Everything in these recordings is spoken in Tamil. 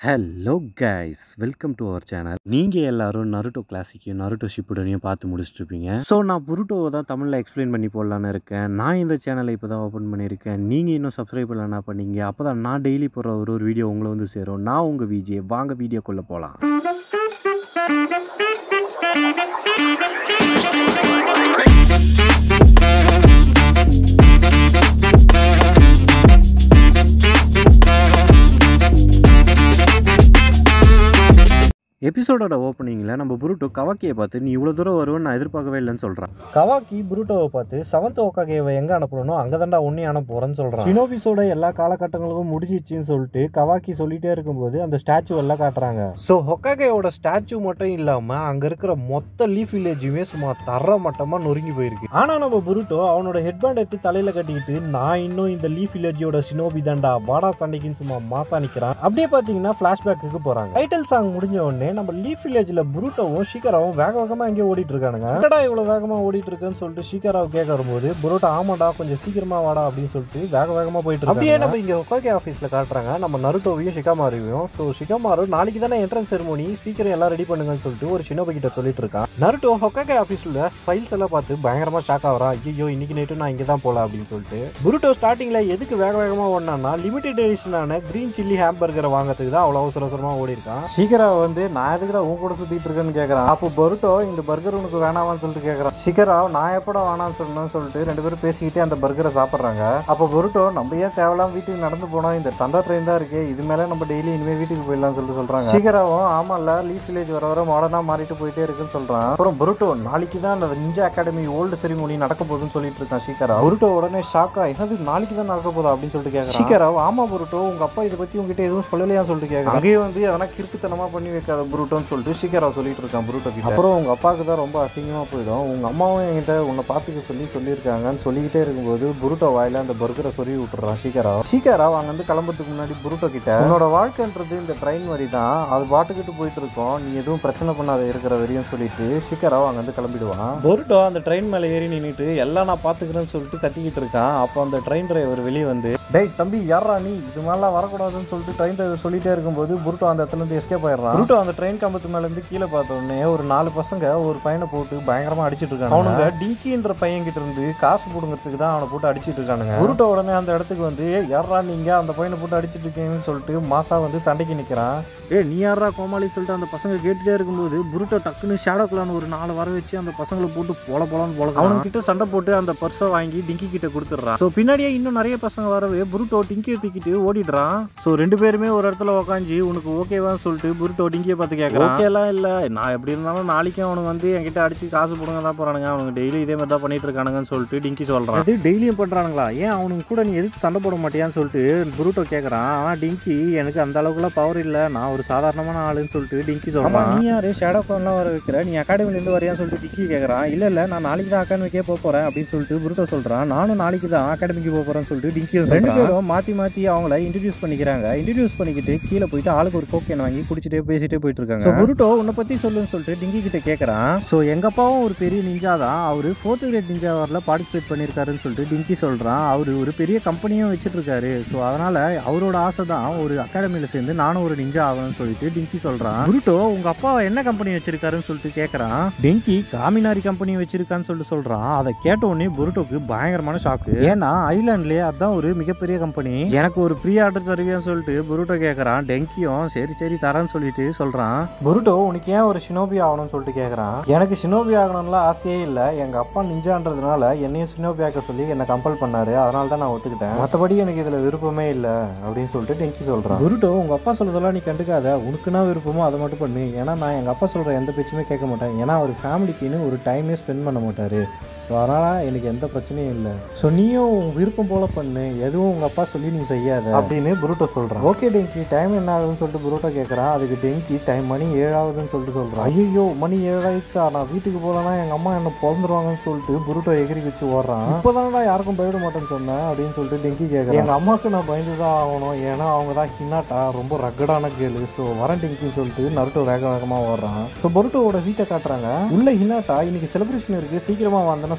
hello guys welcome to our channel நீங்கள் எல்லாரும் நருட்டோ கிளாசிக்கையும் நருட்டோ ஷிப்புடனையும் பார்த்து முடிச்சிட்ருப்பீங்க ஸோ நான் புருட்டோவை தான் தமிழில் எக்ஸ்பிளைன் பண்ணி போடலான்னு இருக்கேன் நான் இந்த சேனலை இப்போ தான் ஓப்பன் பண்ணியிருக்கேன் நீங்கள் இன்னும் சப்ஸ்கிரைப் பண்ணலன்னா பண்ணீங்க அப்போ தான் நான் டெய்லி போடுற ஒரு ஒரு வீடியோ உங்களை வந்து சேரும் நான் உங்கள் விஜே வாங்க வீடியோக்குள்ளே போகலாம் எபிசோடோட ஓப்பனிங்கில் நம்ம புருட்டோ கவாக்கியை பார்த்து நீ இவ்வளோ தூரம் வருவேன்னு நான் எதிர்பார்க்கவே இல்லைன்னு சொல்கிறான் கவாக்கி புருட்டோவை பார்த்து செவன்த் ஓக்காகேவை எங்கே அனுப்பணும் அங்கே தான்டா உன்னை அனுப்புறேன்னு சொல்கிறான் சினோபிஸோட எல்லா காலகட்டங்களுக்கும் முடிஞ்சிச்சின்னு சொல்லிட்டு கவாக்கி சொல்லிட்டே இருக்கும்போது அந்த ஸ்டாச்சு எல்லாம் காட்டுறாங்க ஸோ ஹொக்காகேவோட ஸ்டாச்சு மட்டும் இல்லாமல் அங்கே இருக்கிற மொத்த லீஃப் வில்லேஜுமே சும்மா தர மட்டமாக நொறுங்கி போயிருக்கு ஆனால் நம்ம புருட்டோ அவனோட ஹெட்பேண்ட் எடுத்து தலையில் கட்டிக்கிட்டு நான் இன்னும் இந்த லீஃப் வில்லேஜோட சினோபி தான்டா வாடா சண்டைக்குன்னு சும்மா மாசா நிற்கிறான் அப்படியே பார்த்தீங்கன்னா ஃப்ளாஷ்பேக்கு போகிறாங்க டைட்டில் சாங் முடிஞ்ச உடனே நம்ம லீஃப் வில்லேஜில் புருட்டோவும் ஷீக்கராவும் வேக வேகமாக எங்கேயோ ஓடிட்டு இருக்கானுங்க என்னடா இவ்வளோ வேகமாக ஓடிட்டு இருக்குன்னு சொல்லிட்டு ஷீக்கராவை கேட்க வரும்போது புரோட்டா ஆமாடா கொஞ்சம் சீக்கிரமா வாடா அப்படின்னு சொல்லிட்டு வேக வேகமாக போயிட்டு இருக்கு அப்படியே நம்ம இங்கே ஒக்காக்கே ஆஃபீஸில் காட்டுறாங்க நம்ம நருட்டோவையும் ஷிகாமாருவையும் ஸோ ஷிகாமாரு நாளைக்கு தானே என்ட்ரன்ஸ் செரமோனி சீக்கிரம் எல்லாம் ரெடி பண்ணுங்கன்னு சொல்லிட்டு ஒரு சின்னப கிட்ட சொல்லிட்டு இருக்கான் நருட்டோ ஹொக்காக்கே ஆஃபீஸில் ஃபைல்ஸ் எல்லாம் பார்த்து பயங்கரமா ஷாக் ஆகிறா ஐயோ இன்னைக்கு நைட்டு நான் இங்கே தான் போகல அப்படின்னு சொல்லிட்டு புருட்டோ ஸ்டார்டிங்ல எதுக்கு வேக வேகமா ஓடினான்னா லிமிடெட் எடிஷனான கிரீன் சில்லி ஹேம்பர்கரை வாங்குறதுக்கு தான் அவ்வளோ அவசர அவசரமா ஓடி இருக்கான் சீக்கிரம் வந்து நான் எதுக்குடா உன் கூட சுத்திட்டு இருக்கேன்னு கேட்கறான் அப்போ பருட்டோ இந்த பர்கர் உனக்கு வேணாமான்னு சொல்லிட்டு கேட்கறான் சீக்கிரா நான் எப்படா வேணாம்னு சொல்லணும்னு சொல்லிட்டு ரெண்டு பேரும் பேசிக்கிட்டே அந்த பர்கரை சாப்பிட்றாங்க அப்போ பருட்டோ நம்ம ஏன் தேவையில்லாம வீட்டுக்கு நடந்து போனோம் இந்த தந்தா ட்ரெயின் தான் இருக்கு இது மேலே நம்ம டெய்லி இனிமே வீட்டுக்கு போயிடலாம்னு சொல்லிட்டு சொல்றாங்க சீக்கிராவும் ஆமாம்ல லீஃப் வில்லேஜ் வர வர மாடர்னா மாறிட்டு போயிட்டே இருக்குன்னு சொல்றான் அப்புறம் புருட்டோ நாளைக்கு தான் அந்த நிஞ்சா அகாடமி ஓல்டு செரிமோனி நடக்க போகுதுன்னு சொல்லிட்டு இருக்கான் சீக்கிரா புருட்டோ உடனே ஷாக்கா என்னது நாளைக்கு தான் நடக்க போதா அப்படின்னு சொல்லிட்டு கேட்கறான் சீக்கிரா ஆமா புருட்டோ உங்க அப்பா இதை பத்தி உங்ககிட்ட எதுவும் சொல்லலையான்னு சொல்லிட்டு கேட்கறான் அங்கேயே வந்து எதனா கிறுக்குத்தனமா பண்ணி வைக்காத புருட்டோன்னு சொல்லிட்டு சீக்கிரா சொல்லிட்டு இருக்கான் புருட்டோ கிட்ட அப்புறம் உங்க அப்பாவுக்கு தான் ரொம்ப அசிங்கமா போயிடும் உங்க அம்மாவும் என்கிட்ட உன்னை பார்த்துக்க சொல்லி சொல்லியிருக்காங்கன்னு சொல்லிக்கிட்டே இருக்கும்போது புருட்டோ வாயில அந்த பர்கரை சொருவி விட்டுறான் சீக்கிரா சீக்கிரா அங்க வந்து கிளம்புறதுக்கு முன்னாடி புருட்டோ கிட்ட உன்னோட வாழ்க்கைன்றது இந்த ட்ரெயின் மாதிரி தான் அது பாட்டுக்கிட்டு போயிட்டு இருக்கோம் நீ எதுவும் பிரச்சனை பண்ணாத இருக்கிற வரையும் சொல்லிட்டு சீக்கிரா அங்க வந்து கிளம்பிடுவான் புருட்டோ அந்த ட்ரெயின் மேலே ஏறி நின்றுட்டு எல்லாம் நான் பார்த்துக்கிறேன்னு சொல்லிட்டு கத்திக்கிட்டு இருக்கான் அப்போ அந்த ட்ரெயின் டிரைவர் வெளியே வந்து டேய் தம்பி யாரா நீ இது மாதிரிலாம் வரக்கூடாதுன்னு சொல்லிட்டு ட்ரெயின் டிரைவர் சொல்லிட்டே இருக்கும்போது புருட்டோ அந்த இடத்துல இருந்து எஸ்கேப் ஆயிடுறான் புருட்டோ அந்த ட்ரெயின் கம்பத்து மேல இருந்து கீழே பார்த்த உடனே ஒரு நாலு பசங்க ஒரு பையனை போட்டு பயங்கரமா அடிச்சிட்டு இருக்காங்க அவனுங்க டிங்கின்ற பையன் கிட்ட இருந்து காசு புடுங்கிறதுக்கு தான் அவனை போட்டு அடிச்சிட்டு இருக்கானுங்க புருட்டோ உடனே அந்த இடத்துக்கு வந்து யாரா நீங்க அந்த பையனை போட்டு அடிச்சிட்டு இருக்கீங்கன்னு சொல்லிட்டு மாசா வந்து சண்டைக்கு நிக்கிறான் ஏ நீ யாரா கோமாளின்னு சொல்லிட்டு அந்த பசங்க கேட்டுட்டே இருக்கும்போது புருட்டோ டக்குன்னு ஷேடோ கிளான் ஒரு நாலு வர வச்சு அந்த பசங்களை போட்டு போல போலான்னு போல அவனுக்கு கிட்ட சண்டை போட்டு அந்த பர்ஸை வாங்கி டிங்கி கிட்ட கொடுத்துட்றான் ஸோ பின்னாடியே இன்னும் நிறைய பசங்க வரவே புருட்டோ டிங்கியை தூக்கிட்டு ஓடிடுறான் ஸோ ரெண்டு பேருமே ஒரு இடத்துல உக்காஞ்சி உனக்கு ஓகேவான்னு சொல்லிட்டு புருட்டோ டிங்கியை பார்த்து கேட்கறான் ஓகேலாம் இல்லை நான் எப்படி இருந்தாலும் நாளைக்கும் அவனுக்கு வந்து என்கிட்ட அடிச்சு காசு போடுங்க தான் போறானுங்க அவனுக்கு டெய்லி இதே மாதிரி தான் பண்ணிட்டு இருக்கானுங்கன்னு சொல்லிட்டு டிங்கி சொல்றான் அது டெய்லியும் பண்றானுங்களா ஏன் அவனுக்கு கூட நீ எதுக்கு சண்டை போட மாட்டியான்னு சொல்லிட்டு புருட்டோ கேட்கறான் ஆனால் டிங்கி எனக்கு அந்த அளவுக்குலாம் பவர் இல்லை நான் ஒரு சாதாரணமான ஆளுன்னு சொல்லிட்டு டிங்கி சொல்றான் நீ யாரு ஷேடோ கான்லாம் வர வைக்கிற நீ அகாடமில இருந்து வரையான்னு சொல்லிட்டு டிங்கி கேட்கறான் இல்ல இல்ல நான் நாளைக்கு தான் அகாடமிக்கே போக போறேன் அப்படின்னு சொல்லிட்டு புருட்டோ சொல்றான் நானும் நாளைக்கு தான் அகாடமிக்கு போக போறேன்னு சொல்லிட்டு டிங்கி ரெண்டு பேரும் மாத்தி மாத்தி அவங்கள இன்ட்ரடியூஸ் பண்ணிக்கிறாங்க இன்ட்ரடியூஸ் பண்ணிக்கிட்டு கீழே போயிட்டு ஆளுக்கு ஒரு கோக்கேன் வாங்கி குடிச்சிட்டே பேசிட்டே போயிட்டு இருக்காங்க புருட்டோ உன்னை பத்தி சொல்லுன்னு சொல்லிட்டு டிங்கி கிட்ட கேட்கறான் ஸோ எங்க அப்பாவும் ஒரு பெரிய நிஞ்சா தான் அவர் ஃபோர்த் கிரேட் நிஞ்சா வரல பார்ட்டிசிபேட் பண்ணியிருக்காருன்னு சொல்லிட்டு டிங்கி சொல்றான் அவர் ஒரு பெரிய கம்பெனியும் வச்சுட்டு இருக்காரு ஸோ அதனால அவரோட ஆசை தான் ஒரு அகாடமியில சேர்ந்து நானும் ஒரு நிஞ்சா ஆகணும்னு சொல்லிட்டு டிங்கி சொல்றான் புருட்டோ உங்க அப்பா என்ன கம்பெனி வச்சிருக்காருன்னு சொல்லிட்டு கேட்கறான் டிங்கி காமினாரி கம்பெனி வச்சிருக்கான்னு சொல்லிட்டு சொல்றான் அதை கேட்ட உடனே புருட்டோக்கு பயங்கரமான ஷாக்கு ஏன்னா ஐலாண்ட்லயே அதான் ஒரு மிகப்பெரிய கம்பெனி எனக்கு ஒரு ப்ரீ ஆர்டர் தருவியான்னு சொல்லிட்டு புருட்டோ கேட்கறான் டெங்கியும் சரி சரி தரேன்னு சொல்லிட்டு சொல்றான் புருட்டோ உனக்கு ஏன் ஒரு சினோபி ஆகணும்னு சொல்லிட்டு கேட்குறான் எனக்கு சினோபி ஆகணும்லாம் ஆசையே இல்லை எங்கள் அப்பா நிஞ்சான்றதுனால என்னையும் சினோபி ஆக்க சொல்லி என்னை கம்பல் பண்ணாரு அதனால தான் நான் ஒத்துக்கிட்டேன் மற்றபடி எனக்கு இதில் விருப்பமே இல்லை அப்படின்னு சொல்லிட்டு டெங்கி சொல்கிறான் புருட்டோ உங்கள் அப்பா சொல்றதெல்லாம் நீ கண்டுக்காத உனக்குன்னா விருப்பமோ அதை மட்டும் பண்ணு ஏன்னா நான் எங்கள் அப்பா சொல்கிற எந்த பேச்சுமே கேட்க மாட்டேன் ஏன்னா அவர் ஃபேமிலிக்குன்னு ஒரு டைமே ஸ்பெண்ட் பண்ண மாட்டார் ஸோ அதனால் எனக்கு எந்த பிரச்சனையும் இல்லை ஸோ நீயும் உன் விருப்பம் போல பண்ணு எதுவும் உங்கள் அப்பா சொல்லி நீ செய்யாத அப்படின்னு புருட்டோ சொல்கிறான் ஓகே டெங்கி டைம் என்ன ஆகுதுன்னு சொல்லிட்டு புரோட்டோ கேட்குறான் அதுக்கு டெங்கி டைம் மணி ஏழாவதுன்னு சொல்லிட்டு சொல்கிறான் ஐயோ மணி ஏழாயிடுச்சா நான் வீட்டுக்கு போகலன்னா எங்கள் அம்மா என்ன பிறந்துருவாங்கன்னு சொல்லிட்டு புருட்டோ எகிரி வச்சு ஓடுறான் இப்போதானடா யாருக்கும் பயப்பட மாட்டேன்னு சொன்னேன் அப்படின்னு சொல்லிட்டு டெங்கி கேட்குறேன் எங்கள் அம்மாவுக்கு நான் பயந்து தான் ஆகணும் ஏன்னா அவங்க தான் ஹின்னாட்டா ரொம்ப ரக்கடான கேளு ஸோ வரேன் டெங்கின்னு சொல்லிட்டு நருட்டோ வேக வேகமாக ஓடுறான் ஸோ புருட்டோவோட வீட்டை காட்டுறாங்க உள்ள ஹின்னாட்டா இன்னைக்கு செலிப்ரேஷன் இருக்கு சீக்கிரமாக வந்தேன்னு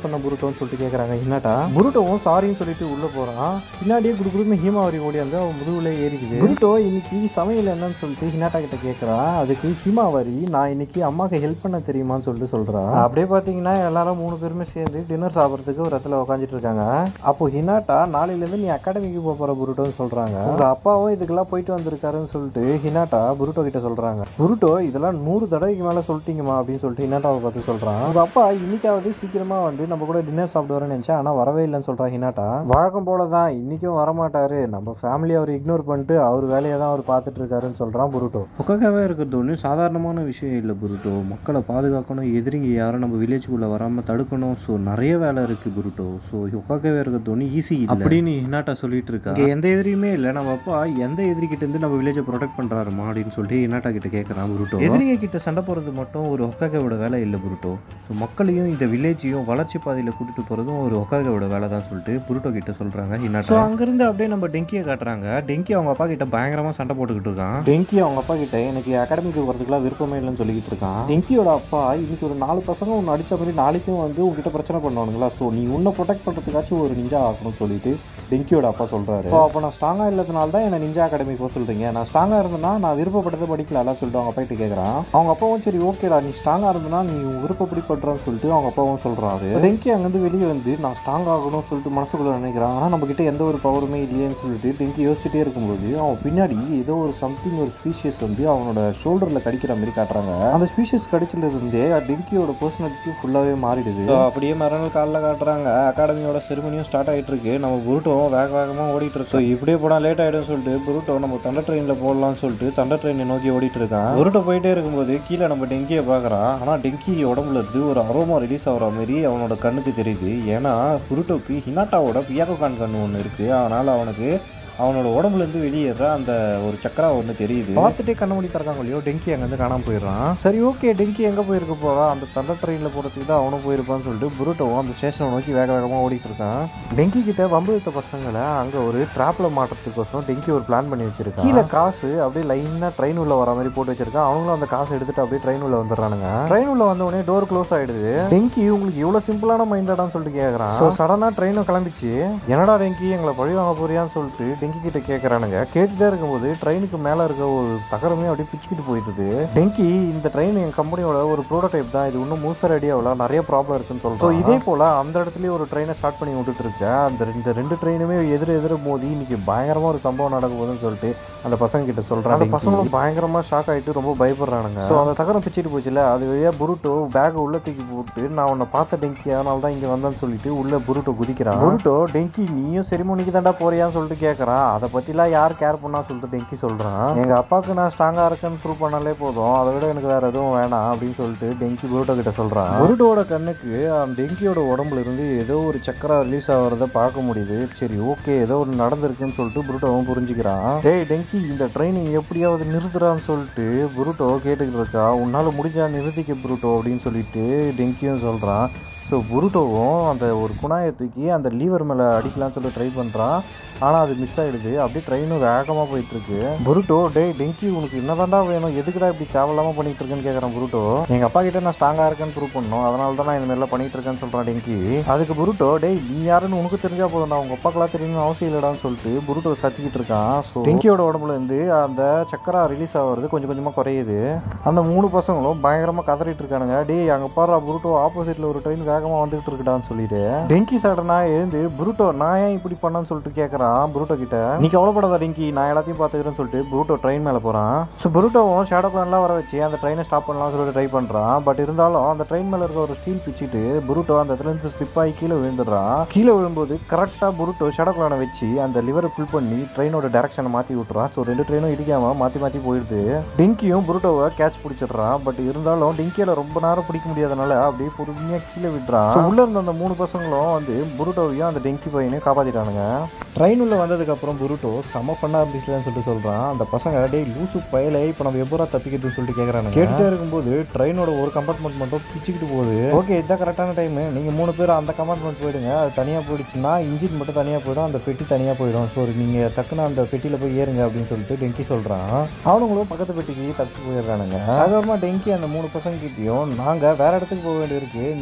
சொன்ன புருட்டோன்னு சொல்லிட்டு கேட்குறாங்க ஹினாட்டா புருட்டோவும் சாரின்னு சொல்லிட்டு உள்ளே போகிறான் பின்னாடியே குடுக்குடுன்னு ஹீமாவரி ஓடி வந்து அவன் முதுகுல ஏறிக்குது புருட்டோ இன்னைக்கு சமையல் என்னன்னு சொல்லிட்டு ஹினாட்டா கிட்ட கேட்குறா அதுக்கு ஹீமாவரி நான் இன்னைக்கு அம்மாக்கு ஹெல்ப் பண்ண தெரியுமான்னு சொல்லிட்டு சொல்கிறா அப்படியே பார்த்தீங்கன்னா எல்லாரும் மூணு பேருமே சேர்ந்து டின்னர் சாப்பிட்றதுக்கு ஒரு இடத்துல உட்காந்துட்டு இருக்காங்க அப்போ ஹினாட்டா நாளையிலேருந்து நீ அகாடமிக்கு போக போகிற புருட்டோன்னு சொல்கிறாங்க உங்கள் அப்பாவும் இதுக்கெல்லாம் போயிட்டு வந்திருக்காருன்னு சொல்லிட்டு ஹினாட்டா புருட்டோ கிட்ட சொல்கிறாங்க புருட்டோ இதெல்லாம் நூறு தடவைக்கு மேலே சொல்லிட்டீங்கம்மா அப்படின்னு சொல்லிட்டு ஹினாட்டாவை பார்த்து சொல்கிறான் உங்கள் அப்பா இன்னைக்காவது சீக்கிரமாக வந்து நம்ம கூட டின்னர் சாப்பிடுவாருன்னு நினச்சா ஆனால் வரவே இல்லைன்னு சொல்கிறான் ஹினாட்டா வழக்கம் போல தான் இன்றைக்கும் வரமாட்டாரு நம்ம ஃபேமிலி அவர் இக்னோர் பண்ணிட்டு அவர் வேலையை தான் அவர் பார்த்துட்டு இருக்காருன்னு சொல்கிறான் புருட்டோ ஒக்காகவே இருக்கிறது ஒன்றும் சாதாரணமான விஷயம் இல்லை புருட்டோ மக்களை பாதுகாக்கணும் எதிரிங்க யாரும் நம்ம வில்லேஜுக்குள்ளே வராமல் தடுக்கணும் ஸோ நிறைய வேலை இருக்குது புருட்டோ ஸோ ஒக்காகவே இருக்கிறது ஒன்றும் ஈஸி அப்படின்னு ஹினாட்டா சொல்லிட்டு இருக்கா இங்கே எந்த எதிரியுமே இல்லை நம்ம அப்பா எந்த எதிரிக்கிட்ட இருந்து நம்ம வில்லேஜை ப்ரொடெக்ட் பண்ணுறாருமா அப்படின்னு சொல்லிட்டு ஹினாட்டா கிட்ட கேட்குறான் புருட்டோ எதிரிங்க கிட்ட சண்டை போடுறது மட்டும் ஒரு ஒக்காகவோட வேலை இல்லை புருட்டோ ஸோ மக்களையும் இந்த வில்லேஜையும் வளர்ச்சி பாதையில் கூட்டிட்டு போகிறதும் ஒரு ஒக்காகவோட வேலை தான் சொல்லிட்டு புருட்டோ கிட்ட சொல்கிறாங்க ஹினாட்டா ஸோ அங்கேருந்து அப்படியே நம்ம டெங்கியை காட்டுறாங்க டெங்கி அவங்க அப்பா கிட்ட பயங்கரமாக சண்டை போட்டுக்கிட்டு இருக்கான் டெங்கி அவங்க அப்பா கிட்ட எனக்கு அகாடமிக்கு போகிறதுக்குலாம் விருப்பமே இல்லைன்னு சொல்லிக்கிட்டு இருக்கான் டெங்கியோட அப்பா இன்னைக்கு ஒரு நாலு பசங்க உன்னை அடித்த மாதிரி நாளைக்கும் வந்து உங்ககிட்ட பிரச்சனை பண்ணுவானுங்களா ஸோ நீ உன்னை ப்ரொடெக்ட் பண்ணுறதுக்காச்சும் ஒரு நிஞ்சா ஆகணும்னு சொல்லிட்டு டெங்கியோட அப்பா சொல்கிறாரு ஸோ அப்போ நான் ஸ்ட்ராங்காக இல்லாதனால தான் என்னை நிஞ்சா அகாடமி போக சொல்கிறீங்க நான் ஸ்ட்ராங்காக இருந்தேன்னா நான் விருப்பப்பட்டதை படிக்கலாம்ல சொல்லிட்டு அவங்க அப்பா கிட்ட கேட்குறான் அவங்க அப்பாவும் சரி ஓகேடா நீ ஸ்ட்ராங்காக இருந்தனா நீ விருப்பப்படி படுறன்னு சொல்லிட்டு அவங்க அப்பாவும் சொல்கிறாரு டெங்கி அங்கேருந்து வெளியே வந்து நான் ஸ்ட்ராங் ஆகணும்னு சொல்லிட்டு மனசுக்குள்ள நினைக்கிறான் ஆனால் நம்ம கிட்ட எந்த ஒரு பவருமே இல்லையேன்னு சொல்லிட்டு டெங்கி யோசிச்சுட்டே இருக்கும்போது அவன் பின்னாடி ஏதோ ஒரு சம்திங் ஒரு ஸ்பீஷியஸ் வந்து அவனோட ஷோல்டரில் கடிக்கிற மாதிரி காட்டுறாங்க அந்த ஸ்பீஷியஸ் கடிச்சல இருந்தே டெங்கியோட பர்சனாலிட்டி ஃபுல்லாகவே மாறிடுது So, அப்படியே மறுநாள் காலைல காட்டுறாங்க அகாடமியோட செரிமனியும் ஸ்டார்ட் ஆகிட்டு இருக்கு நம்ம புருட்டோவும் வேக வேகமாக ஓடிட்டு இருக்கோம் So, இப்படியே போனால் லேட் ஆகிடும் சொல்லிட்டு புருட்டோ நம்ம தண்டை ட்ரெயினில் போடலாம்னு சொல்லிட்டு தண்டை ட்ரெயினை நோக்கி ஓடிட்டு இருக்கான் புருட்டோ போயிட்டே இருக்கும்போது கீழே நம்ம டெங்கியை பார்க்குறான் ஆனால் டெங்கி உடம்புல இருந்து ஒரு அரோமா ரிலீஸ் ஆகிற மாதிரி அவனோட கண்ணுக்கு தெரியுது ஏன்னா புருட்டோக்கு ஹினாட்டாவோட பியாகோகான் கண்ணு ஒன்று இருக்குது அதனால் அவனுக்கு அவனோட உடம்புலேருந்து வெளியேற அந்த ஒரு சக்கரா ஒன்று தெரியுது பார்த்துட்டே கண்ண மூடி திறக்காங்க இல்லையோ டெங்கி அங்கேருந்து காணாம போயிடுறான் சரி ஓகே டெங்கி எங்கே போயிருக்க போறா அந்த தண்டர் ட்ரெயினில் போகிறதுக்கு தான் அவனும் போயிருப்பான்னு சொல்லிட்டு புருட்டோவும் அந்த ஸ்டேஷனை நோக்கி வேக வேகமாக ஓடிட்டு இருக்கான் டெங்கி கிட்ட வம்பு வைத்த பசங்களை அங்கே ஒரு ட்ராப்ல மாட்டுறதுக்கோசரம் டெங்கி ஒரு பிளான் பண்ணி வச்சிருக்கான் கீழே காசு அப்படியே லைனாக ட்ரெயின் உள்ள வர மாதிரி போட்டு வச்சிருக்கான் அவங்களும் அந்த காசை எடுத்துட்டு அப்படியே ட்ரெயின் உள்ள வந்துடுறானுங்க ட்ரெயின் உள்ள வந்த உடனே டோர் க்ளோஸ் ஆயிடுது டெங்கி உங்களுக்கு இவ்வளோ சிம்பிளான மைண்டாடான்னு சொல்லிட்டு கேட்குறான் ஸோ சடனாக ட்ரெயினும் கிளம்பிச்சு என்னடா டெங்கி எங்களை பழி வாங்க போறியான்னு சொல்லிட்டு டெங்கி கிட்ட கேட்குறானுங்க கேட்டுட்டே இருக்கும்போது ட்ரெயினுக்கு மேலே இருக்க ஒரு தகரமே அப்படியே பிச்சுக்கிட்டு போயிடுது டெங்கி இந்த ட்ரெயின் என் கம்பெனியோட ஒரு ப்ரோட்டோடைப் தான் இது இன்னும் மூச ரெடி ஆகல நிறைய ப்ராப்ளம் இருக்குன்னு சொல்றோம் ஸோ இதே போல அந்த இடத்துலயே ஒரு ட்ரெயினை ஸ்டார்ட் பண்ணி விட்டுட்டு இருக்கேன் அந்த இந்த ரெண்டு ட்ரெயினுமே எதிர எதிர மோதி இன்னைக்கு பயங்கரமா ஒரு சம்பவம் நடக்க போகுதுன்னு சொல்லிட்டு அந்த பசங்க கிட்ட சொல்றாங்க அந்த பசங்களும் பயங்கரமா ஷாக் ஆயிட்டு ரொம்ப பயப்படுறானுங்க ஸோ அந்த தகரம் பிச்சுட்டு போச்சுல அது வழியா புருட்டோ பேக் உள்ள தூக்கி போட்டு நான் உன்னை பார்த்த டெங்கி அதனால தான் இங்க வந்தேன்னு சொல்லிட்டு உள்ள புருட்டோ குதிக்கிறான் புருட்டோ டெங்கி நீயும் செரிமோனிக்கு தாண்டா போறியான்னு சொல்லிட்டு கேட்கறான் அதை பத்திலாம் யார் கேர் பண்ணா சொல்லிட்டு டெங்கி சொல்றான் எங்க அப்பாவுக்கு நான் ஸ்ட்ராங்கா இருக்கேன்னு ப்ரூவ் பண்ணாலே போதும் அதை விட எனக்கு வேற எதுவும் வேணாம் அப்படின்னு சொல்லிட்டு டெங்கி புருட்டோ கிட்ட சொல்றான் புருட்டோட கண்ணுக்கு அந்த டெங்கியோட உடம்புல இருந்து ஏதோ ஒரு சக்கரா ரிலீஸ் ஆகிறத பார்க்க முடியுது சரி ஓகே ஏதோ ஒன்று நடந்திருக்குன்னு சொல்லிட்டு புருட்டோவும் புரிஞ்சுக்கிறான் டேய் டெங்கி இந்த ட்ரெயினை எப்படியாவது நிறுத்துறான்னு சொல்லிட்டு புருட்டோ கேட்டுக்கிட்டு இருக்கா உன்னால முடிஞ்சா நிறுத்திக்க புருட்டோ அப்படின்னு சொல்லிட்டு டெங்கியும் சொல்றான் ஸோ புருட்டோவும் அந்த ஒரு குணாயை தூக்கி அந்த லீவர் மேலே அடிக்கலாம்னு சொல்லி ட்ரை பண்ணுறான் ஆனால் அது மிஸ் ஆகிடுது அப்படியே ட்ரெயினும் வேகமாக போயிட்டுருக்கு புருட்டோ டேய் டெங்கி உனக்கு என்னதான்டா வேணும் எதுக்குடா இப்படி தேவையில்லாமல் பண்ணிட்டு இருக்கேன்னு கேட்குறான் புருட்டோ எங்கள் அப்பா கிட்ட நான் ஸ்ட்ராங்காக இருக்கேன்னு ப்ரூவ் பண்ணணும் அதனால தான் நான் இந்த மாதிரிலாம் பண்ணிட்டு இருக்கேன்னு சொல்கிறான் டெங்கி அதுக்கு புருட்டோ டேய் நீ யாருன்னு உனக்கு தெரிஞ்சா போதும்டா உங்கள் அப்பாக்கெல்லாம் தெரியணும்னு அவசியம் இல்லடான்னு சொல்லிட்டு புருட்டோ கத்திக்கிட்டு இருக்கான் ஸோ டெங்கியோட உடம்புல இருந்து அந்த சக்கரா ரிலீஸ் ஆகிறது கொஞ்சம் கொஞ்சமாக குறையுது அந்த மூணு பசங்களும் பயங்கரமாக கதறிட்டு இருக்கானுங்க டேய் அங்கே பாரு புருட்டோ ஆப்போசிட்டில் ஒரு ட்ரெயின் வேகமாக வந்துகிட்டு இருக்குடான்னு சொல்லிட்டு டெங்கி சடனா எழுந்து புருட்டோ நான் ஏன் இப்படி பண்ணேன்னு சொல்லிட்டு கேட்குறான் புருட்டோ கிட்ட நீ கவலைப்படாத டெங்கி நான் எல்லாத்தையும் பார்த்துக்கிறேன்னு சொல்லிட்டு புருட்டோ ட்ரெயின் மேலே போகிறான் ஸோ புருட்டோவும் ஷேடோ பிளான்லாம் வர வச்சு அந்த ட்ரெயினை ஸ்டாப் பண்ணலாம்னு சொல்லிட்டு ட்ரை பண்ணுறான் பட் இருந்தாலும் அந்த ட்ரெயின் மேலே இருக்க ஒரு ஸ்டீல் பிச்சுட்டு புருட்டோ அந்த இடத்துல இருந்து ஸ்லிப் ஆகி கீழே விழுந்துடுறான் கீழே விழும்போது கரெக்டாக புருட்டோ ஷேடோ பிளானை வச்சு அந்த லிவரை ஃபில் பண்ணி ட்ரெயினோட டேரக்ஷனை மாற்றி விட்டுறான் ஸோ ரெண்டு ட்ரெயினும் இடிக்காமல் மாற்றி மாற்றி போயிடுது டிங்கியும் புருட்டோவை கேட்ச் பிடிச்சிடுறான் பட் இருந்தாலும் டிங்கியில் ரொம்ப நேரம் பிடிக்க முடியாதனால அப்படியே பொறுமையாக கீழே விடுறான் So, உள்ள இருந்த அந்த மூணு பசங்களும் வந்து புருட்டோவையும் அந்த டெங்கி பையனையும் காப்பாற்றிட்டானுங்க ட்ரெயின் உள்ள வந்ததுக்கப்புறம் புருட்டோ செம பண்ணா இருந்துச்சுன்னு சொல்லிட்டு சொல்கிறான் அந்த பசங்க டேய் லூசு பயலே இப்போ நம்ம எப்போ தப்பிக்கிறதுன்னு சொல்லிட்டு கேட்குறாங்க கேட்டுட்டே இருக்கும்போது ட்ரெயினோட ஒரு கம்பார்ட்மெண்ட் மட்டும் பிச்சுக்கிட்டு போகுது ஓகே இதான் கரெக்டான டைம் நீங்கள் மூணு பேர் அந்த கம்பார்ட்மெண்ட் போயிடுங்க அது தனியாக போயிடுச்சுன்னா இன்ஜின் மட்டும் தனியாக போயிடும் அந்த பெட்டி தனியாக போயிடும் ஸோ நீங்கள் டக்குன்னு அந்த பெட்டியில் போய் ஏறுங்க அப்படின்னு சொல்லிட்டு டெங்கி சொல்கிறான் அவனுங்களும் பக்கத்து பெட்டிக்கு தப்பிச்சு போயிடுறானுங்க அதுக்கப்புறமா டெங்கி அந்த மூணு பசங்க கிட்டேயும் நாங்கள் வேற இடத்துக்கு போக வேண்டியிருக்கு நீங்கள் சேஃப்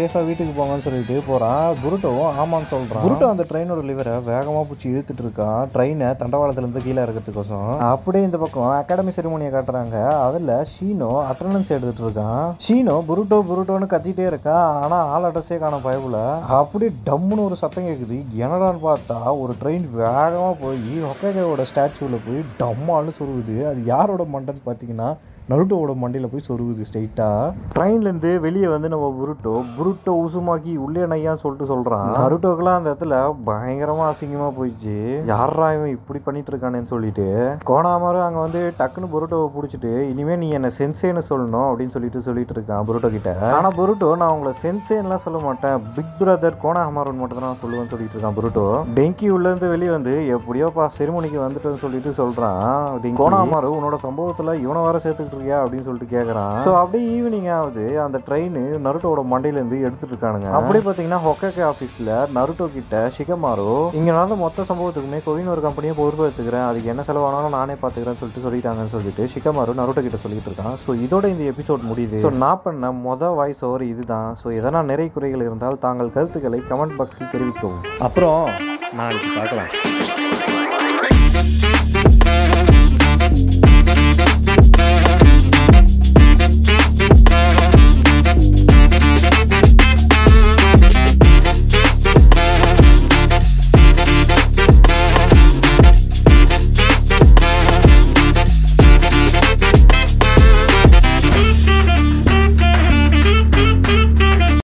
சேஃபாக வீட்டுக்கு போங்கன்னு சொல்லிட்டு போகிறான் புருட்டோவும் ஆமான்னு சொல்கிறான் புருட்டோ அந்த ட்ரெயினோட லிவரை வேகமாக பிடிச்சி இழுத்துட்டு இருக்கான் ட்ரெயினை தண்டவாளத்துலேருந்து கீழே இறக்கிறதுக்கோசம் அப்படியே இந்த பக்கம் அகாடமி செரிமோனியை காட்டுறாங்க அதில் ஷீனோ அட்டண்டன்ஸ் எடுத்துட்டு இருக்கான் ஷீனோ புருட்டோ புருட்டோன்னு கத்திட்டே இருக்கான் ஆனால் ஆள் அட்ரஸே காண பயப்புல அப்படியே டம்முன்னு ஒரு சத்தம் கேட்குது என்னடான்னு பார்த்தா ஒரு ட்ரெயின் வேகமாக போய் ஹொக்கேகோட ஸ்டாச்சுவில் போய் டம்மான்னு சொருகுது அது யாரோட மண்டைன்னு பார்த்தீங்கன்னா நருட்டோவோட மண்டையில் போய் சொருகுது ஸ்ட்ரைட்டாக ட்ரெயின்லேருந்து வெளியே வந்து நம்ம புருட்டோ புருட்டோ உசுமாக்கி உள்ளே நையான்னு சொல்லிட்டு சொல்கிறான் நருட்டோக்கெல்லாம் அந்த இடத்துல பயங்கரமாக அசிங்கமாக போயிடுச்சு யாரா இவன் இப்படி பண்ணிட்டு இருக்கானேன்னு சொல்லிட்டு கோணாமரும் அங்கே வந்து டக்குன்னு புருட்டோவை பிடிச்சிட்டு இனிமேல் நீ என்ன சென்சேன்னு சொல்லணும் அப்படின்னு சொல்லிட்டு சொல்லிட்டு இருக்கான் புருட்டோ கிட்ட ஆனால் புருட்டோ நான் உங்களை சென்சேன்லாம் சொல்ல மாட்டேன் பிக் பிரதர் கோணாமரன் மட்டும் தான் நான் சொல்லுவேன்னு சொல்லிட்டு இருக்கான் புருட்டோ டெங்கி உள்ளேருந்து வெளியே வந்து எப்படியோப்பா செரிமோனிக்கு வந்துட்டுன்னு சொல்லிட்டு சொல்கிறான் கோணாமரு உன்னோட சம்பவத்தில் இவனை வர சேர்த்துக்கிட்டு இருக்கியா அப்படின்னு சொல்லிட்டு கேட்குறான் ஸோ அப்படியே ஈவினிங் ஆகுது அந்த ட்ரெயின் நருட்டோட மண்டையிலேருந்து எடுத்துட்டு இருக்கானுங்க அப்படியே பார்த்தீங்கன்னா ஹொக்கே ஆஃபீஸில் நருட்டோ கிட்ட ஷிகமாரோ இங்கே நடந்த மொத்த சம்பவத்துக்குமே கொயின் ஒரு கம்பெனியை பொறுப்பு எடுத்துக்கிறேன் அதுக்கு என்ன செலவானாலும் நானே பார்த்துக்கிறேன்னு சொல்லிட்டு சொல்லிட்டாங்கன்னு சொல்லிட்டு ஷிகமாரு நருட்டோ கிட்ட சொல்லிட்டு இருக்கான் ஸோ இதோட இந்த எபிசோட் முடியுது ஸோ நான் பண்ண மொதல் வாய்ஸ் ஓவர் இதுதான் ஸோ எதனா நிறை குறைகள் இருந்தால் தாங்கள் கருத்துக்களை கமெண்ட் பாக்ஸில் தெரிவிக்கவும் அப்புறம் நாளைக்கு பார்க்கலாம்